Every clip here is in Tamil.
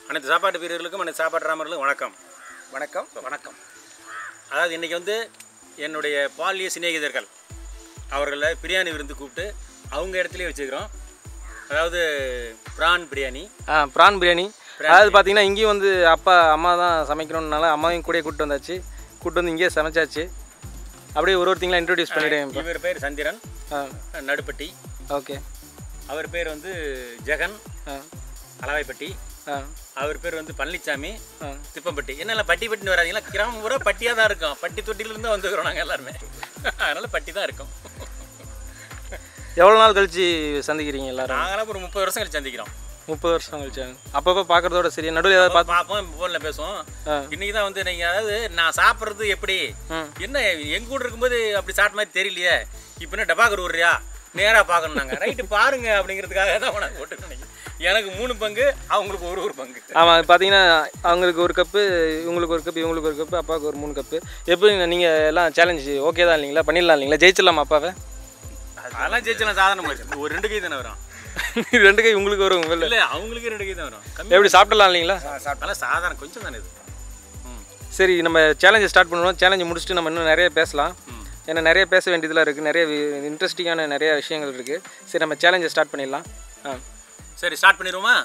அனைத்து சாப்பாட்டு வீரர்களுக்கும் அனைத்து சாப்பாட்டு ராமர்களுக்கும் வணக்கம் வணக்கம் வணக்கம் அதாவது இன்றைக்கி வந்து என்னுடைய பாலிய சிநேகிதர்கள் அவர்களை பிரியாணி விருந்து கூப்பிட்டு அவங்க இடத்துலயே வச்சுக்கிறோம் அதாவது ப்ரான் பிரியாணி ஆ ப்ரான் பிரியாணி அதாவது பார்த்தீங்கன்னா இங்கேயும் வந்து அப்பா அம்மா தான் சமைக்கணும்னால அம்மாவையும் கூட கூப்பிட்டு வந்தாச்சு கூப்பிட்டு வந்து இங்கேயே சமைச்சாச்சு அப்படியே ஒரு ஒருத்தங்களா இன்ட்ரடியூஸ் பண்ணிடுறேன் இப்போ இவர் பேர் சந்திரன் ஆ நடுப்பட்டி ஓகே அவர் பேர் வந்து ஜெகன் ஆ அளவாய்ப்பட்டி ஆ அவர் பேர் வந்து பழனிசாமி ஆ திப்பம்பட்டி என்னெல்லாம் பட்டி பட்டின்னு வராதீங்களா கிராமம் பூரா பட்டியாக தான் இருக்கும் பட்டி தொட்டியிலேருந்து வந்துக்கிறோம் நாங்கள் எல்லாருமே அதனால் பட்டி தான் இருக்கும் எவ்வளோ நாள் கழிச்சு சந்திக்கிறீங்க எல்லாரும் நாங்களாம் ஒரு முப்பது வருஷம் கழிச்சு சந்திக்கிறோம் முப்பது வருஷம் கழிச்சு அப்பப்போ பார்க்குறதோட சரி நடுவில் ஏதாவது பார்த்து பார்ப்போம் ஃபோனில் பேசுவோம் ஆ. இன்னைக்கு தான் வந்து நீங்கள் அதாவது நான் சாப்பிட்றது எப்படி ம். என்ன எங்க கூட இருக்கும்போது அப்படி சாப்பிட்ட மாதிரி தெரியலையே இப்போ என்ன டபாக்கர் விட்றியா நேராக பார்க்கணும் நாங்கள் ரைட்டு பாருங்க அப்படிங்கிறதுக்காக தான் உனக்கு போட்டு எனக்கு மூணு பங்கு அவங்களுக்கு ஒரு ஒரு பங்கு ஆமாம் பார்த்தீங்கன்னா அவங்களுக்கு ஒரு கப்பு இவங்களுக்கு ஒரு கப்பு இவங்களுக்கு ஒரு கப்பு அப்பாவுக்கு ஒரு மூணு கப்பு எப்படி நீங்கள் எல்லாம் சேலஞ்சு ஓகே தான் இல்லைங்களா பண்ணிடலாம் இல்லைங்களா ஜெயிச்சிடலாமா அப்பாவை அதெல்லாம் ஜெயிச்சலாம் சாதாரண போச்சு ஒரு ரெண்டு கை தானே வரும் ரெண்டு கை உங்களுக்கு வரும் இல்லை இல்லை அவங்களுக்கு ரெண்டு கை தான் வரும் கம்மி எப்படி சாப்பிடலாம் இல்லைங்களா அதெல்லாம் சாதாரண கொஞ்சம் தானே இது ம் சரி நம்ம சேலஞ்சை ஸ்டார்ட் பண்ணுவோம் சேலஞ்சை முடிச்சுட்டு நம்ம இன்னும் நிறைய பேசலாம் ஏன்னா நிறைய பேச வேண்டியதெல்லாம் இருக்குது நிறைய இன்ட்ரெஸ்டிங்கான நிறைய விஷயங்கள் இருக்குது சரி நம்ம சேலஞ்சை ஸ்டார்ட் பண்ணிடலாம் ஆ சரி ஸ்டார்ட் பண்ணிடுவோமா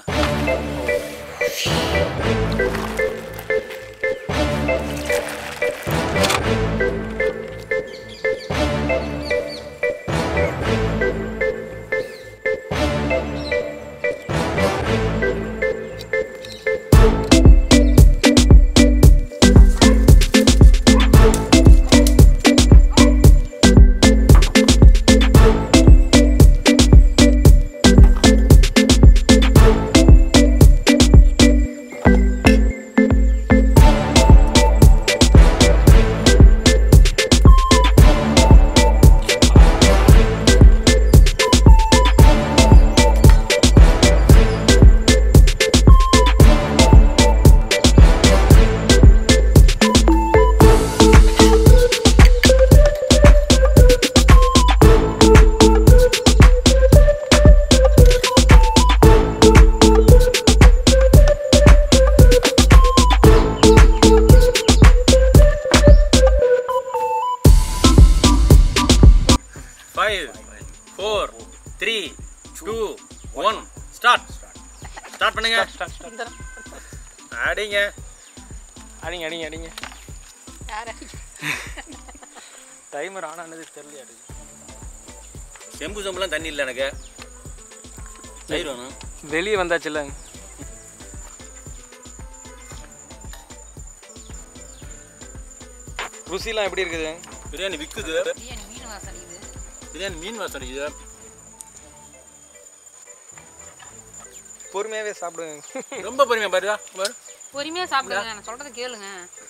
five four three two one start start பண்ணுங்க அடிங்க அடிங்க அடிங்க அடிங்க டைமர் ஆன் ஆனது தெரியலையா செம்பு செம்புலாம் தண்ணி இல்லை எனக்கு தயிர் வேணும் வெளியே வந்தாச்சுல்ல ருசிலாம் எப்படி இருக்குது பிரியாணி விற்குது பிரியாணி மீன் வாசனை இது பிரியாணி மீன் வாசனை இது பொறுமையாகவே சாப்பிடுங்க ரொம்ப பொறுமையா பாருதா பாரு பொறுமையா சாப்பிடுங்க நான் சொல்றதை கேளுங்க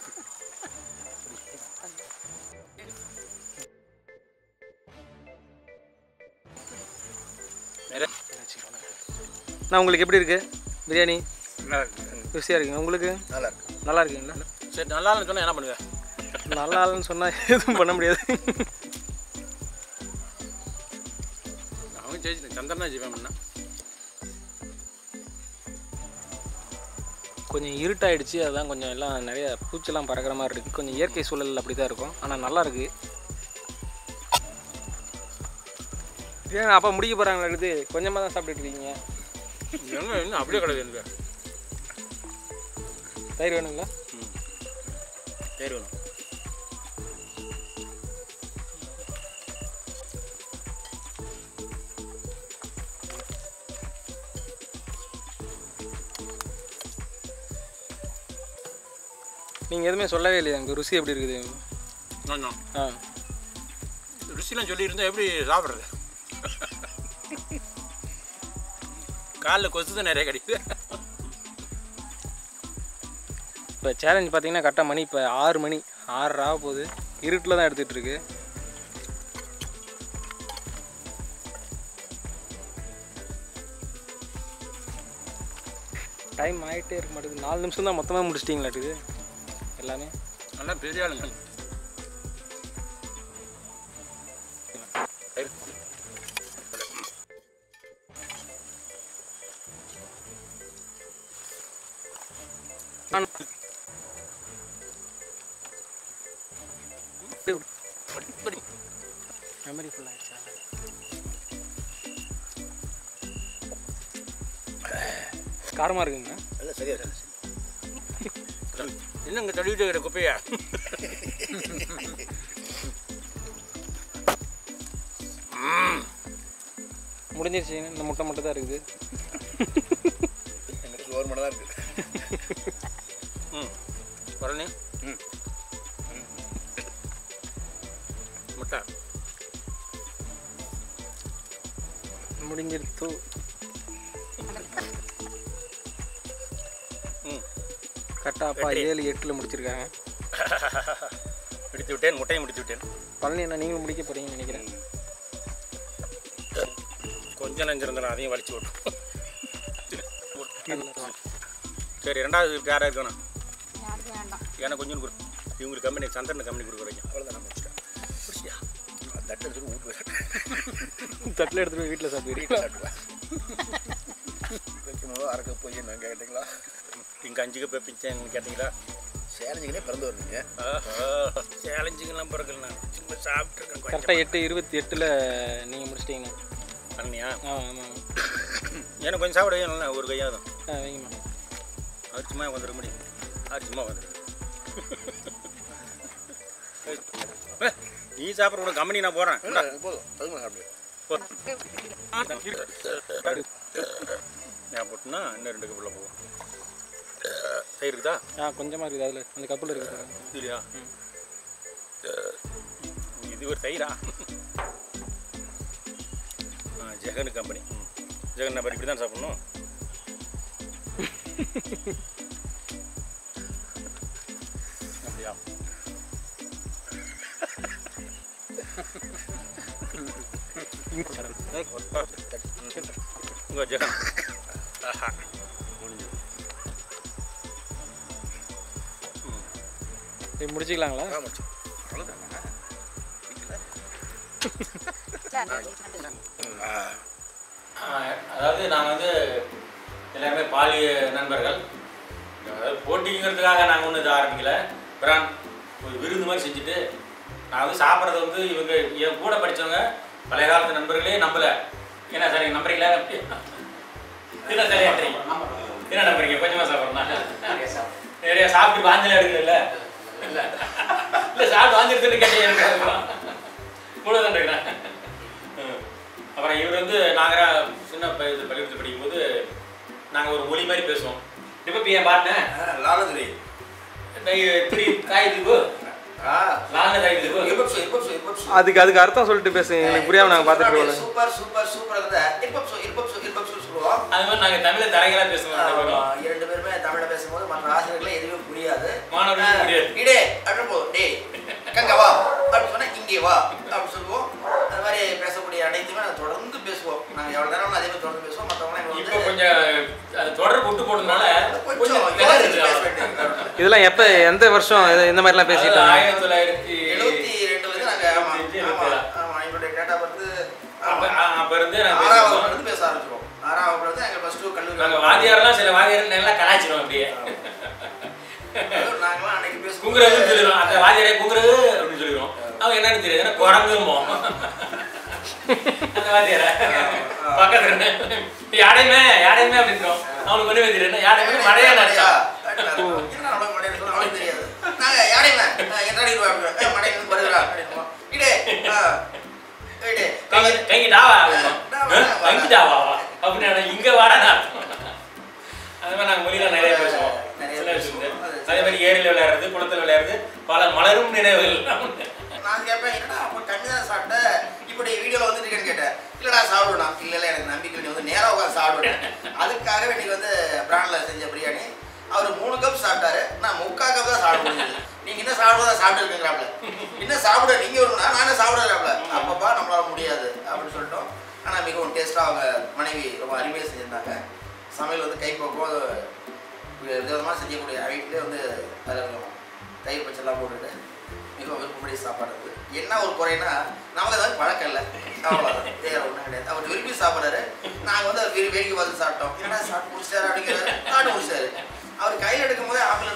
நிறைய- நான் உங்களுக்கு எப்படி இருக்கு பிரியாணி நல்லா இருக்கு ருசியாக இருக்குங்க உங்களுக்கு நல்லா இருக்கு நல்லா இருக்குங்களா சரி நல்லா இல்லைன்னு சொன்னா என்ன பண்ணுவேன் நல்லா இல்லைன்னு சொன்னால் எதுவும் பண்ண முடியாது அவங்க ஜெயிச்சு சந்திரன் தான் ஜெயிப்பேன் பண்ணா கொஞ்சம் இருட்டாயிடுச்சு அதான் கொஞ்சம் எல்லாம் நிறைய பூச்செல்லாம் பறக்கிற மாதிரி இருக்குது கொஞ்சம் இயற்கை சூழல் அப்படி தான் இருக்கும் ஆனால் நல்லா இருக்கு ஏன் அப்பா முடிக்க போகிறாங்களா இருக்குது கொஞ்சமாக தான் சாப்பிட்டுட்டு இருக்கீங்க என்ன இன்னும் அப்படியே கிடையாது எனக்கு தயிர் வேணுங்களா தயிர் வேணும் நீங்கள் எதுவுமே சொல்லவே இல்லையா எனக்கு ருசி எப்படி இருக்குது இன்னும் ஆ ருசிலாம் சொல்லியிருந்தா எப்படி சாப்பிட்றது காலில் கொசு தான் நிறைய கிடைக்குது இப்போ சேலஞ்ச் பார்த்தீங்கன்னா கரெக்டாக மணி இப்போ ஆறு மணி ஆறு ஆக போகுது இருட்டில் தான் எடுத்துகிட்டு இருக்கு டைம் ஆகிட்டே இருக்க மாட்டேங்குது நாலு நிமிஷம் தான் மொத்தமாக முடிச்சிட்டிங்களாட்டுது எல்லாமே நல்லா பெரிய ஆளுங்க மெமரி ஃபுல் ஆயிடுச்சா காரமாக இருக்குங்க எல்லாம் சரியா சார் என்னங்க தள்ளிட்டு இருக்கிற குப்பையா முடிஞ்சிருச்சு இந்த முட்டை மட்டும் தான் இருக்குது எங்கிட்ட கவர்மெண்ட் தான் இருக்குது ம் பரணி ம். முட்டை முடிஞ்சிருத்து ம் கரெக்டாக அப்பா ஏழு எட்டில் முடிச்சிருக்காங்க முடித்து விட்டேன் முட்டையை முடித்து விட்டேன் பழனி என்ன நீங்களும் முடிக்க போகிறீங்கன்னு நினைக்கிறேன் கொஞ்சம் நெஞ்சிருந்தேன் அதையும் வலிச்சு விட்டோம் சரி ரெண்டாவது யாராக இருக்கணும் யாருக்கும் வேண்டாம் எனக்கு கொஞ்சம் கொடு இவங்களுக்கு கம்பெனி சந்திரன் கம்பெனி கொடுக்குறீங்க அவ்வளோதான் நான் முடிச்சிட்டேன் பிடிச்சியா தட்டு எடுத்துட்டு வீட்டு போயிட்டேன் தட்டில் எடுத்துகிட்டு போய் வீட்டில் சாப்பிடுறீங்க வீட்டில் சாப்பிடுவேன் வைக்கும்போது அரைக்க போய் நான் கேட்டிங்களா இங்கே அஞ்சு கப் பிச்சேன்னு கேட்டிங்களா சேலஞ்சுக்கினே பிறந்து வரீங்க சேலஞ்சுக்கெல்லாம் பிறகு நான் சும்மா சாப்பிட்ருக்கேன் கொஞ்சம் கரெக்டாக எட்டு இருபத்தி எட்டில் நீங்கள் முடிச்சிட்டிங்கண்ணா பண்ணியா ஆ ஆமாம் எனக்கு கொஞ்சம் சாப்பிட வைக்கணும்ல ஒரு கையாதும் ஆ வைங்கம்மா அவர் சும்மா வந்துட முடியும் அவர் சும்மா வந்துடு நீ சாப்பிட்ற கூட கம்பெனி நான் போகிறேன் இல்லை போதும் அதுக்கு நான் சாப்பிடுவேன் நான் போட்டுனா இன்னும் ரெண்டு கப்பில் போகும் தயிர் இருக்குதா ஆ கொஞ்சமாக இருக்குது அதில் அந்த கப்பில் இருக்குது இல்லையா இது ஒரு தயிரா ஆ ஜெகன் கம்பெனி ம். ஜெகன் நம்பர் இப்படி தான் சாப்பிடணும் அப்படியா உங்க ஜெகன் ஆஹா முடிஞ்சது இது முடிச்சிக்கலாங்களா ஆ முடிச்சு அவ்வளோதான் அதாவது நாங்கள் வந்து எல்லாருமே பாலிய நண்பர்கள் அதாவது போட்டிங்கிறதுக்காக நாங்கள் ஒன்றும் இதை ஆரம்பிக்கல பிரான் ஒரு விருந்து மாதிரி செஞ்சுட்டு நான் வந்து சாப்பிட்றது வந்து இவங்க என் கூட படித்தவங்க பழைய காலத்து நண்பர்களே நம்பலை என்ன சார் நீங்கள் நம்புறீங்களா என்ன சார் என்ன நம்புறீங்க கொஞ்சமாக சாப்பிட்றேன் நிறைய சாப்பிட்டு வாஞ்சல எடுக்கல இல்லை இல்லை சாப்பிட்டு வாஞ்சிருக்குன்னு கேட்டீங்க முழுவதும் இருக்கிறேன் அப்புறம் இவர் வந்து நாங்கள் சின்ன ப- இது பள்ளிக்கூடத்தில் படிக்கும்போது நாங்கள் ஒரு மொழி மாதிரி பேசுவோம் இப்போ பிஏ பாட்டேன் லாலதுரை த்ரீ தாய் தீபு ஆ லால தாய் தீபு இருபது இருபது இருபது அதுக்கு அதுக்கு அர்த்தம் சொல்லிட்டு பேசுங்க எங்களுக்கு புரியாமல் நாங்கள் பார்த்துட்டு போகல சூப்பர் சூப்பர் சூப்பர் இருந்தா இருபப்சு இருபப்சு இருபப்சு சொல்லுவோம் அது மாதிரி நாங்கள் தமிழில் தரைகளாக பேசுவோம் ரெண்டு பேரும். ஆமா, இரண்டு பேருமே தமிழ்ல பேசும்போது மற்ற ஆசிரியர்களே எதுவுமே புரியாது மாணவர்களுக்கு புரியாது. இடே அப்படின்னு போதும் டே கங்க வா அப்படின்னு சொன்னா இங்கே வா அப்படின்னு சொல்லுவோம் அது மாதிரி பேசக்கூடிய அனைத்துமே நாங்கள் தொடர்ந்து பேசுவோம் நாங்கள் எவ்வளோ நேரம் அதே மாதிரி தொடர்ந்து பேசுவோம் மற்றவங்களாம் இப்போ வந்து கொஞ்சம் அது தொடர்பு விட்டு போனதுனால கொஞ்சம் கொஞ்சம் யோசிச்சு திணறுது பேச அவ்வளவுதான். வேண்டியது இதெல்லாம் எப்போ எந்த வருஷம் இது- இந்த மாதிரிலாம் அது பேசிட்டு இருந்தாங்க ஆயிரத்தி தொள்ளாயிரத்தி எழுபத்தி ரெண்டு வந்து நாங்கள் ஆமாம் எழுபத்தி ஆமாம் ஏழு. ஆமாம் எங்களுடைய டேட்டா வந்து அப்ப ஆமாம் அப்ப இருந்து நாங்கள் ஆறாவது பேசுவோம் வகுப்புல இருந்து பேச ஆரம்பிச்சிருவோம் ஆறாவது வகுப்புல இருந்து எங்கள் ப்ளஸ் டூ கல்லூரி நாங்கள் வாத்தியாரெல்லாம் சில வாத்தியார்கள் நல்லா கலாய்ச்சிரும் அப்படியே அதுவும் நாங்களாம் அன்னைக்கு பேசுவோம் குங்குறதுன்னு சொல்லிடுவோம் அந்த வாத்தியாரே குங்குறது அப்படின்னு சொல்லிடுவோம் அவங்க என்னன்னு தெரியாது ஏன்னா குரங்குமோ அந்த வாத்தியார பக்கத்துல யாரையுமே யாரையுமே அப்படின்னு அவனுக்கு ஒண்ணுமே தெரியாது யாரையுமே மழையா நினைச்சா என்ன அவ்வளவு மடையன்னு சொல்ல அவனுக்கு தெரியாது. நாங்க யாரையுமே, அஹ் என்னடி இது அப்படின்னு, ஏய், மடையன் இங்க வருகிறா அப்படின்னுவோம். இடே, ஆ, இடே, கைக்கு கைக்கு டாவா டாவா, கைக்கு டாவா அப்படின்னு இங்க வாடா அது மாதிரி நாங்கள் மொழியில நிறைய பேசுவோம் நிறைய சின்ன வயசுல பேசுவோம். இருந்து. அதே மாதிரி ஏரியில் விளையாடுறது குளத்தில் விளையாடுறது பல மலரும் நினைவுகள் நான் கேட்பேன், என்னடா அப்ப கம்மிதான் சாப்பிட்ட? இப்படி வீடியோல வந்துட்டு இருக்கேன்னு கேட்டேன். இல்லடா, சாப்பிடுவேனா? இல்ல, இல்ல, எனக்கு நம்பிக்கை இல்லை. நீ வந்து நேரா உட்கார்ந்து சாப்பிடுவேன். அதுக்காகவே இன்னைக்கு வந்து பிராண்ட்ல செஞ்ச பிரியாணி அவர் மூணு கப் சாப்பிட்டாரு நான் முக்கா கப் தான் சாப்பிட முடிஞ்சது நீங்க என்ன சாப்பிடுறதா சாப்பிட்டு இருக்கீங்களாப்ல இன்னும் சாப்பிட நீங்க வரும்னா நானே சாப்பிடுறாப்ல அப்பப்பா நம்மளால முடியாது அப்படின்னு சொல்லிட்டோம் ஆனா மிகவும் டேஸ்டா அவங்க மனைவி ரொம்ப அருமையாக செஞ்சிருந்தாங்க சமையல் வந்து கை பக்கம் விதவிதமாக செய்யக்கூடிய வீட்டிலே வந்து அதில் கொஞ்சம் தயிர் பச்செல்லாம் போட்டுட்டு மிகவும் விருப்பப்படி சாப்பாடு இருக்குது என்ன ஒரு குறைனா நமக்கு ஏதாவது பழக்கம் இல்லை அவ்வளோதான் வேற ஒன்றும் கிடையாது அவர் விரும்பி சாப்பிட்றாரு நாங்கள் வந்து அவர் விரும்பி வேடிக்கை பார்த்து சாப்பிட்டோம் என்னடா சாப்பிட்டு முடிச்சாரு அப்படிங்கிறாரு சாப்பிட்டு முடிச்சாரு அவர் கையில் எடுக்கும் போதே ஆப்பிள்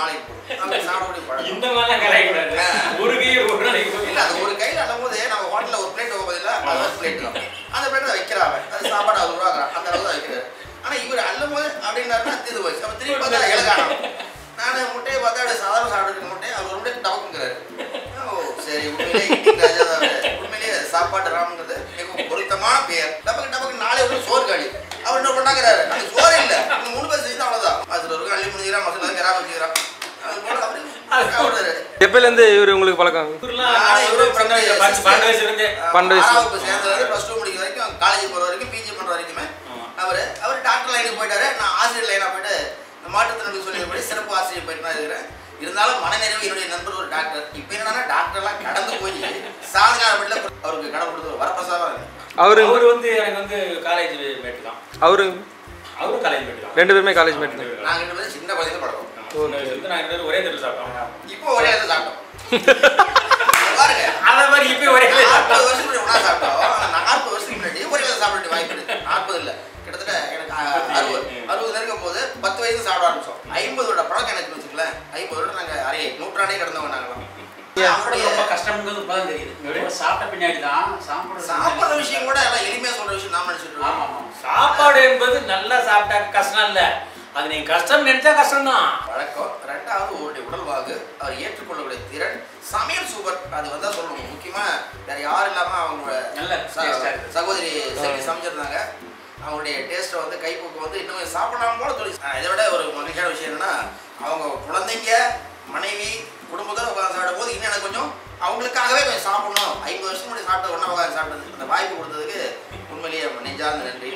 நாளைக்கு போகும் அப்படி சாப்பிடக்கூடிய பழக்கம் இந்த மாதிரிலாம் கலாய்க்க ஆ. கூடாது ஒரு கை ஒரு நாளைக்கு இல்ல அது ஒரு கையில் அள்ளும் போது நம்ம ஹோட்டலில் ஒரு பிளேட் வைப்பது இல்லை அது ஒரு பிளேட் தான் அந்த பிளேட் தான் வைக்கிறாங்க அது சாப்பாடு அறுபது ரூபா அந்த அளவு தான் வைக்கிறாரு ஆனால் இவர் அள்ளும் போது அப்படின்னாருன்னா தீர்ந்து போச்சு அப்போ திரும்பி பார்த்தா இலகானம் நான் முட்டையை பார்த்தா அப்படியே சாதாரண சாப்பிட்டு முட்டை அவர் ஒரு முட்டை டபக்குங்கிறாரு ஓ சரி உண்மையிலே eating ராஜா தான் அவரு. உண்மையிலேயே சாப்பாடு ராமங்கிறது மிகவும் பொருத்தமான பெயர் டபக்கு டபக்கு நாளை ஒரு சோறு காடி அவர் என்ன பண்ணாங்கிறாரு அந்த சோறே இல்லை இந்த மூணு பேர் செஞ்சு அவ்வளோதான் அதில் ஒரு அள்ளி முடிஞ்சிடறான் மசாலா கரா வச்சுக்கிறான் அது போல அவரு சாப்பிடுறாரு எப்போலேருந்து இவர் உங்களுக்கு பழக்கம் இவரெல்லாம் நானே இவரும் பன்னெண்டு வயசு- பத்து- பன்னெண்டு வயசுல இருந்தே பன்னெண்டு வயசு. ஆறாவது சேர்ந்தது ப்ளஸ் டூ முடிக்கிற வரைக்கும் காலேஜ் போகிற வரைக்கும் பிஜி பண்ணுற வரைக்குமே ஆமா. அவர் அவர் டாக்டர் லைனுக்கு போயிட்டாரு நான் ஆசிரியர் லைனாக போயிட்டு இந்த மாற்றுத்திறனுக்கு சொல்லியபடி சிறப்பு ஆசிரியர் போயிட்டு தான் இருக்கிறேன் இருந்தாலும் மனநிறைவு என்னுடைய நண்பர் ஒரு டாக்டர் இப்போ என்னன்னா டாக்டர்லாம் கடந்து போய் சாதனை அவருக்கு கடை கொடுத்து வரப்பிரசாதம் இருக்கு அவரு அவர் வந்து எனக்கு வந்து காலேஜ் மேட்டு தான் அவரு அவரும் காலேஜ் மேட்டு தான் ரெண்டு பேருமே காலேஜ் மேட் தான் நாங்கள் ரெண்டு பேரும் சின்ன குழந்தை பழக்கம் சின்ன வயசுல இருந்து நாங்க ரெண்டு பேரும் ஒரே தெருவில் சாப்பிட்டோம் இப்போ ஒரே இடத்துல சாப்பிட்டோம் பாருங்க அதே மாதிரி இப்போ ஒரே தெருவில் சாப்பிட்டோம் நாற்பது வருஷம் முன்னாடி ஒன்றா சாப்பிட்டோம் ஆனா நாற்பது வருஷத்துக்கு முன்னாடி ஒரே இடத்துல சாப்பிட வேண்டிய வாய்ப்பு இருக்கு நாற்பது இல்லை கிட்டத்தட்ட எனக்கு அ- அறுபது அறுபது நெருங்கும் போது பத்து வயசு சாப்பிட ஆரம்பிச்சோம் ஐம்பது வருட பழக்கம் எனக்கு வச்சுக்கல ஐம்பது வருடம் நாங்கள் அரை நூற்றாண்டே கிடந்தவங்க நாங்களாம் அவருடைய ரொம்ப கஷ்டம்ங்கிறது இப்பதான் தெரியுது ஒரு சாப்பிட்ட பின்னாடி தான் சாப்பிடுறது சாப்பிட்ற விஷயம் கூட எல்லாம் எளிமையா சொல்ற விஷயம் நாம நினைச்சிட்டு ஆமா இருக்கோம் ஆமா சாப்பாடு என்பது நல்லா சாப்பிட்டா கஷ்டம் இல்ல அது நீங்க கஷ்டம் நினைச்சா கஷ்டம் தான் வழக்கம் ரெண்டாவது அவருடைய உடல்வாகு அவர் ஏற்றுக்கொள்ளக்கூடிய திறன் சமையல் சூப்பர் அது வந்தா சொல்லணும் முக்கியமா வேற யாரும் இல்லாம அவங்களோட நல்ல ச- taste ஆ இருக்கு. சகோதரி செல்வி சமைச்சிருந்தாங்க அவங்களுடைய டேஸ்ட்டை வந்து கைப்பூக்கு வந்து இன்னும் சாப்பிடலாம் போல சொல்லி இதை விட ஒரு மகிழ்ச்சியான விஷயம் என்னன்னா அவங்க குழந்தைங்க மனைவி குடும்பத்தோட உட்காந்து சாப்பிடும் போது இன்னும் எனக்கு கொஞ்சம் அவங்களுக்காகவே கொஞ்சம் சாப்பிடணும் ஐம்பது வருஷம் முன்னாடி சாப்பிட்டு ஒன்றா உட்காந்து சாப்பிட்டது அந்த வாய்ப்பு கொடுத்ததுக்கு உண்மையிலேயே நெஞ்சார்ந்த நன்றி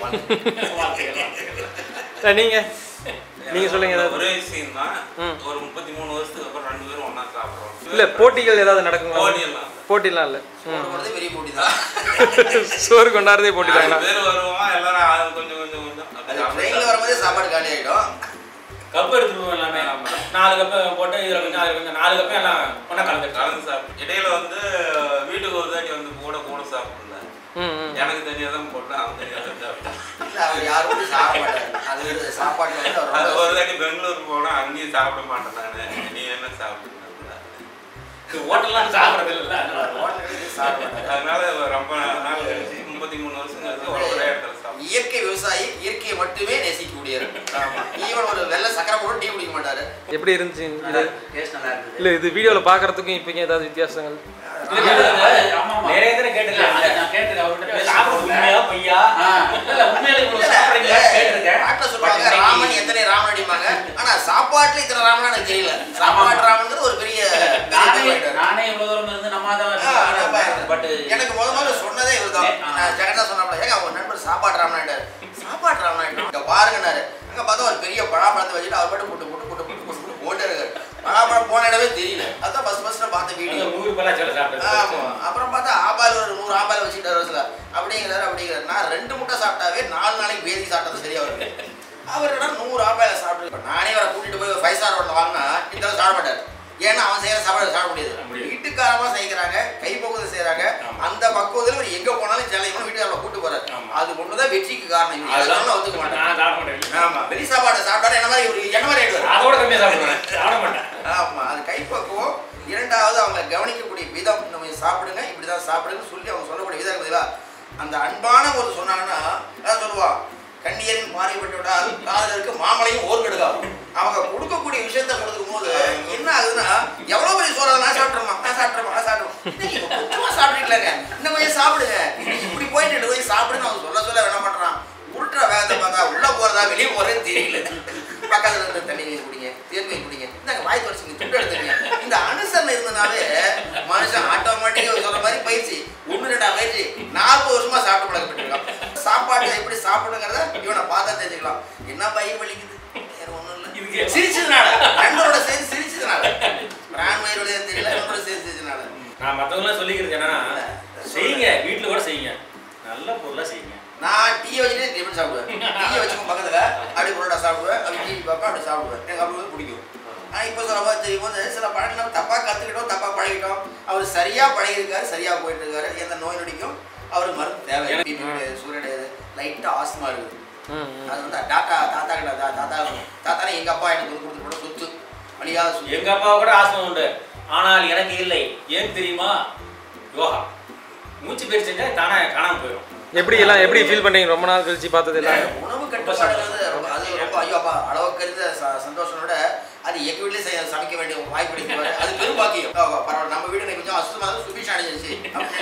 வாழ்த்துக்கள். நீங்க நீங்க சொல்லுங்க ஏதாவது ஒரே விஷயம் தான் ம். ஒரு முப்பத்தி மூணு வருஷத்துக்கு அப்புறம் ரெண்டு பேரும் ஒண்ணா சாப்பிடுறோம் இல்ல போட்டிகள் ஏதாவது நடக்குங்களா போட்டியெல்லாம் இல்ல. போட்டிலாம் இல்ல ஒரு குழந்தை பெரிய போட்டி தான் சோறு கொண்டாடுறதே போட்டி நாலு தாங்களா பேர் வருவோம் எல்லாரும் ஆள் கொஞ்சம் கொஞ்சம் கொஞ்சம் அப்படி அது சாப்பிட்டு ட்ரெயினில் வரும்போதே சாப்பாடு காலி ஆகிடும் கப்பு எடுத்துருவோம் எல்லாமே நாலு கப்பு போட்டு இதுல கொஞ்சம் அதுல கொஞ்சம் நாலு கப்பு எல்லாம் ஒன்றா கலந்துட்டு கலந்து சாப்பிட்டு இடையில வந்து வீட்டுக்கு ஒரு தாட்டி வந்து கூட கூட சாப்பிடல ம் ம் எனக்கு தனியாக தான் போட்டேன் அவன் தனியாக தான் சாப்பிட்டான் இல்லை அவர் யாரும் வந்து சாப்பிட மாட்டார் அது வந்து சாப்பாட்டில் வந்து அவர் அது ரொம்ப ஒரு தாட்டி பெங்களூர் போனா அங்கேயும் சாப்பிட மாட்டேன் நானு நீ என்ன சாப்பிட்டு ஹோட்டல்லாம் சாப்பிட்றது இல்லை ஹோட்டலுக்கு சாப்பிட மாட்டார் அதனால ரொம்ப நாள் கழிச்சு முப்பத்தி மூணு வருஷம் கழிச்சு ஒரு ஒரே இடத்துல சாப்பிட்டேன் இயற்கை விவசாயி இயற்கையை மட்டுமே நேசிக்கக்கூடியவர் ஈவன் ஒரு வெள்ளை சக்கரை போட்டு டீ குடிக்க மாட்டாரு எப்படி இருந்துச்சு இது டேஸ்ட் நல்லா இருக்குது இல்ல இது வீடியோல பாக்குறதுக்கும் இப்போங்க ஏதாவது வித்தியாசங்கள் ஆமா ஆமா நிறைய தடவை இல்ல, கேட்டிருக்கேன் அதை நான் கேட்டிருக்கேன் அவர்கிட்ட சாப்பிட உண்மையா பேசுறேன் பொய்யா ஆ, இல்ல உண்மையிலே இவ்வளவு சாப்பிடுறீங்களா கேட்டிருக்கேன் டாக்டர் சொல்லுவாங்க But இன்னைக்கு- ராமன் எத்தனை ராமன் அடிப்பாங்க ஆனா சாப்பாட்டுல இத்தனை ராமன் எனக்கு தெரியல சாப்பாட்டு ராமன்ங்கிறது ஒரு பெரிய பெரிய நானே பேர். நானே இவ்வளவு தூரம் இருந்து நம்ம ஆ, நம்ம தான் பட் எனக்கு முத முதல்ல சொன்னதே இவர்தான் ஆ. நான் ஜெகதா சொன்னாப்ல ஏங்க அவங்க நண்பர் சாப்பாடு ராமனாயிட்டாரு சாப்பாடு ராமனாயிட்டாரு இங்க பாருங்கனாரு அங்க பார்த்தா ஒரு பெரிய பழாப்பழத்தை வச்சுட்டு அவர் பாட்டு போட்டு போட்டு போட்டு போட்டு போட்டு போட்டு போட்டே இருக்காரு பழாப்பழம் போன இடமே தெரியல அதான் ஃபர்ஸ்ட் ஃபர்ஸ்ட் நான் பார்த்த வீடியோ நூறு பல்லா சொல்ல ஆமா சாப்பிட்டது அப்புறம் பார்த்தா ஆபாயில் ஒரு நூறு ஆபாயில் வச்சுக்கிட்டாரு வருஷத்துல அப்படிங்கிறாரு அப்படிங்கிறாரு நான் ரெண்டு முட்டை சாப்பிட்டாவே நாலு நாளைக்கு பேசி சாப்பிட்டது சரியா வருது அவர் என்ன நூறு ஆபாயில சாப்பிட்டு இப்ப நானே அவரை கூட்டிட்டு போய் ஃபைவ் ஸ்டார் ஹோட்டல் வாங்கினா இந்த தடவை சாப்பிட மாட்டாரு ஏன்னா அவன் செய்யற சாப்பாடு சாப்பிட முடியாது முடியாது. வீட்டுக்காரமா செய்கிறாங்க கை பக்குவத்தை செய்யறாங்க ஆமா. அந்த பக்குவத்தில் இவர் எங்க போனாலும் ஜெலையும் வீட்டுக்காரரை கூட்டு போறாரு ஆமா. அது ஒண்ணுதான் வெற்றிக்கு காரணம் இவர் அதெல்லாம் அதெல்லாம் ஒத்துக்க மாட்டாங்க நான் சாப்பிட மாட்டேன் ஆமா வெளி சாப்பாடு சாப்பிட்டாரு என்ன மாதிரி இவரு என்ன மாதிரி ஆயிடுவாரு அதோட கம்மியா சாப்பிடுவேன் சாப்பிட மாட்டேன் ஆமா அது கைப்பக்குவம் இரண்டாவது அவங்க கவனிக்கக்கூடிய விதம் நம்ம சாப்பிடுங்க இப்படிதான் சாப்பிடுங்கன்னு சொல்லி அவங்க சொல்லக்கூடிய விதம் இருக்குதுல அந்த அன்பான ஒரு சொன்னாங்கன்னா அதான் சொல்லுவா கண்ணியரின் பாறைப்பட்டு விடால் காதலருக்கு மாமலையும் ஓர் கெடுக்காது அவங்க கொடுக்கக்கூடிய விஷயத்த கொடுக்கும் போது என்ன ஆகுதுன்னா எவ்வளவு பெரிய சோறா நான் சாப்பிட்றோமா நான் சாப்பிட்றோமா நான் சாப்பிட்றோம் கொஞ்சமா சாப்பிட்டுக்கலங்க இன்னும் கொஞ்சம் சாப்பிடுங்க இப்படி போயிட்டு ரெண்டு போய் சாப்பிடுன்னு அவங்க சொல்ல சொல்ல என்ன பண்றான் உருட்டுற வேகத்தை பார்த்தா உள்ள போறதா வெளியே போறதே தெரியல பக்கத்துல இருந்து தண்ணி நீங்க குடிங்க தேர்வை குடிங்க இந்தாங்க வாய் தொடச்சுங்க துண்டு எடுத்துங்க இந்த அனுசரணை இருந்தனாலே மனுஷன் ஆட்டோமேட்டிக்கா சொல்ற மாதிரி பயிற்சி ஒண்ணு ரெண்டா பயிற்சி நாற்பது வருஷமா சாப்பிட்டு பழக்கப்பட்டிருக்கான் சாப்பாட்டை எப்படி சாப்பிடுங்கிறத இவனை பார்த்தா தெரிஞ்சுக்கலாம் என்ன பயிர் வலிக்குது வேற ஒண்ணும் இல்ல இதுக்கு- சிரிச்சதுனால நண்பரோட சேர்ந்து சிரிச்சதுனால பிரான் வயிறு வழியாக தெரியல நண்பரோட சேர்ந்து சிரிச்சதுனால நான் மற்றவங்களாம் சொல்லிக்கிறது என்னன்னா செய்யுங்க வீட்டில் கூட செய்யுங்க நல்ல பொருளாக செய்யுங்க நான் டீயை வச்சுட்டு டிஃபன் சாப்பிடுவேன் டீயை வச்சுக்கோ பக்கத்துல அப்படியே புரோட்டா சாப்பிடுவேன் அப்படி டிவி பார்ப்பேன் அப்படி சாப்பிடுவேன் எனக்கு அப்படி வந்து பிடிக்கும் ஆனால் இப்போ சொல்ல போது தெரியும் போது சில பழக்கம் நம்ம தப்பாக கற்றுக்கிட்டோம் தப்பாக பழகிட்டோம் அவர் சரியாக பழகிருக்காரு சரியாக போயிட்டு இருக்காரு எந்த நோய் நொடிக்கும் அவருக்கு மருந்து தேவை பிபி கிடையாது சூரியன் கிடையாது லைட்டாக ஆஸ்மா இருக்குது ம் ம். அது வந்து தாத்தா தாத்தா கிட்ட தா- தாத்தா தாத்தானே எங்கள் அப்பா எனக்கு வந்து கொடுத்து கூட சொத்து அழியாத சுகம். எங்க அப்பா கூட ஆசனம் உண்டு ஆனால் எனக்கு இல்லை ஏன் தெரியுமா யோகா மூச்சு பயிற்சி செஞ்சா தானே காணாம போயிடும் எப்படி எல்லாம் எப்படி ஃபீல் பண்ணுறீங்க ரொம்ப நாள் கழிச்சு பார்த்தது எல்லாம் உணவு கட்டுப்பாடுங்கிறது ரொம்ப அது ரொம்ப ஐயோ அப்பா அளவுக்கு இருந்த ச- சந்தோஷத்தோட அது எங்க வீட்லயே செய்ய சமைக்க வேண்டிய ஒரு வாய்ப்பு கிடைக்கும் அது பெரும் பாக்கியம் ஆ, பரவாயில்ல நம்ம வீடு இன்னைக்கு கொஞ்சம் அசுத்தமா இருந்து சுபிஷா அணிஞ்சிருச்சு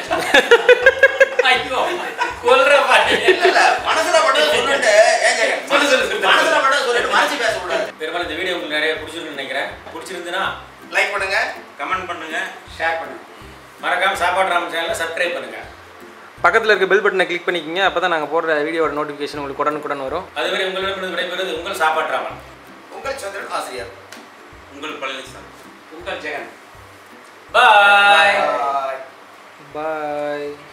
ஐயோ கொல்ற பாட்டு இல்ல இல்ல மனசுல மட்டும் சொல்லிட்டு ஏன் ஜெகன்? சொல்லு, சொல்லு, சொல்லு. மனசுல மட்டும் சொல்லிட்டு மறைச்சு பேசக்கூடாது பெரும்பாலும் இந்த வீடியோ உங்களுக்கு நிறைய பிடிச்சிருக்குன்னு நினைக்கிறேன் பிடிச்சிருந்துன்னா லைக் பண்ணுங்க கமெண்ட் பண்ணுங்க ஷேர் பண்ணுங்க மறக்காம சாப்பாடு ராமன் சேனலை சப்ஸ்கிரைப் பண்ணுங்க பக்கத்தில் இருக்க பெல் பட்டனை கிளிக் பண்ணிக்கோங்க அப்போ தான் நாங்கள் போடுற வீடியோட நோட்டிஃபிகேஷன் உங்களுக்கு உடனுக்குடன் வரும் அதுவரை உங்களிடம் விடைபெறுவது உங்கள் சாப்பாடு ராமன் உங்கள் சந்திரன் ஆசிரியர் உங்கள் பழனிசாமி உங்கள் ஜெகன் பாய் Bye. பாய்